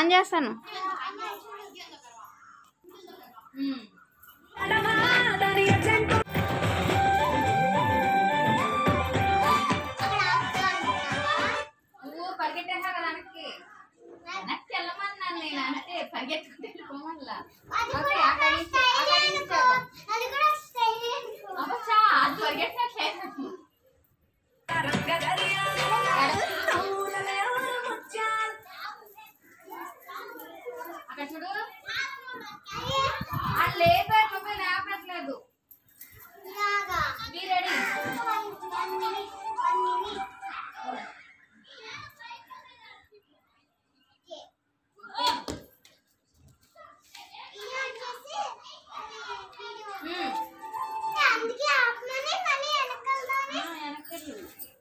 On చేస్తాను నువ్వు పరిగెట్టేసా కదా వెనక్కి వెనక్కి వెళ్ళమన్నాను నేను అంతే పరిగెత్తుకుంటే వెళ్ళిపోమల్లా ఓకే అక్కడి నుంచి అక్కడి నుంచి చేద్దాం. అబ్బచ్చా, అది పరిగెట్టినట్లేదు అక్కడ చూడు ఆ లేపారు నువ్వే లేపట్లేదు బీ రెడీ అందుకే ఆపమని మళ్ళీ వెనకాలదాన్ని వెనక్కి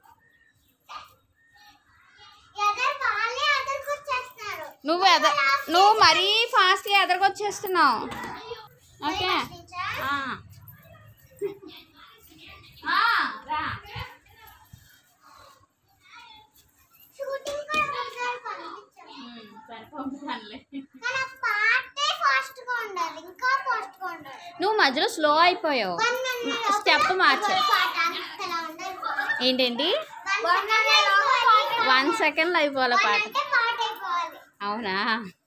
ఎదరు వాళ్ళే ఎదరికి వచ్చేస్తున్నారు నువ్వు ఎద నువ్వు మరీ ఫాస్ట్గా ఎదరికొచ్చేస్తున్నావు ఓకే ఆ. ఆ, రా షూటింగ్ కూడా ఒకసారి పంపించాను ఉమ్, సరే పంపుతానులే కానీ ఆ పాటే ఫాస్ట్ గా ఉండాలి ఇంకా ఫాస్ట్ గా ఉండాలి నువ్వు మధ్యలో స్లో అయిపోయావు వన్ మినిట్ స్టెప్ మార్చు పాట అంతలా ఉండాలి ఏంటేంటి వన్ మినిట్ వన్ సెకండ్లో అయిపోవాలి పాట అంటే పాట అయిపోవాలి అవునా